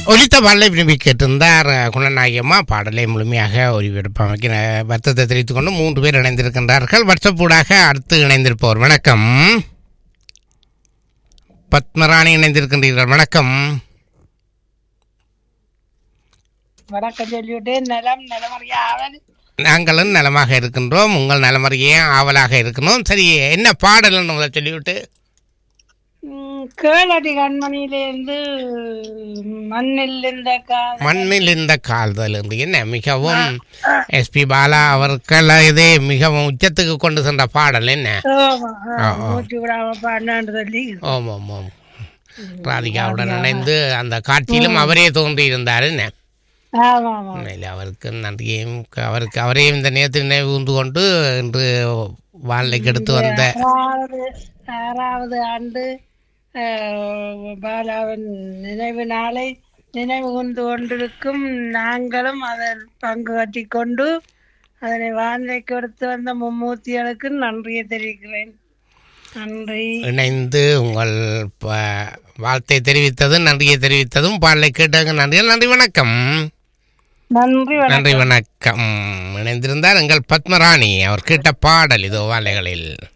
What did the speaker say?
ஒலித்த பாடலை விரும்பி கேட்டிருந்தார் குணநாயகம்மா பாடலை முழுமையாக ஒளிபரப்பமைக்க வருத்தத்தை தெரிவித்துக் கொண்டு மூன்று பேர் இணைந்திருக்கின்றார்கள் வாட்ஸ்அப்பூடாக அடுத்து இணைந்திருப்பவர் வணக்கம் பத்மராணி இணைந்திருக்கின்றீர்கள் வணக்கம் வணக்கம் சொல்லிவிட்டு நலம் நலமறியாவல் நாங்களும் நலமாக இருக்கின்றோம் உங்கள் நலமறியே ஆவலாக இருக்கணும் சரி என்ன பாடல்னு முதல்ல சொல்லிவிட்டு கேளடி கண்மணியிலிருந்து மண்ணில் இந்த காதல் மண்ணில் இந்த கால்தல் என்று என்ன மிகவும் எஸ்பி பாலா அவர்கள் இதே மிகவும் உச்சத்துக்கு கொண்டு சென்ற பாடல் என்ன ஆமா, ஆ, ஆ, ஆ. மூச்சு விடாம பாடினான்னு சொல்லி ஓம் ஓம் ஓம் ராதிகாவுடன் இணைந்து அந்த காட்சியிலும் அவரே தோன்றி இருந்தார் என்ன ஆமா ஆமா உண்மையிலே அவருக்கு நன்றியையும் அவருக்கு அவரையும் இந்த நேரத்தில் நினைவுந்து கொண்டு இன்று வாழ்க்கைக்கு எடுத்து வந்த ஆறாவது ஆறாவது ஆண்டு ஆ, பாலாவின் நினைவு நாளை நினைவு கொண்டு கொண்டிருக்கும் நாங்களும் அதில் பங்கு பற்றிக் கொண்டு அதனை வாழ்க்கைக்கு எடுத்து வந்த மும்மூர்த்திகளுக்கு நன்றியை தெரிவிக்கிறேன் நன்றி இணைந்து உங்கள் ப- வாழ்த்தை தெரிவித்ததும் நன்றியை தெரிவித்ததும் பாடலை கேட்டதுக்கு நன்றி நன்றி வணக்கம் நன்றி வணக்கம் நன்றி வணக்கம் இணைந்திருந்தார் எங்கள் பத்மராணி அவர் கேட்ட பாடல் இதோ வாழைகளில்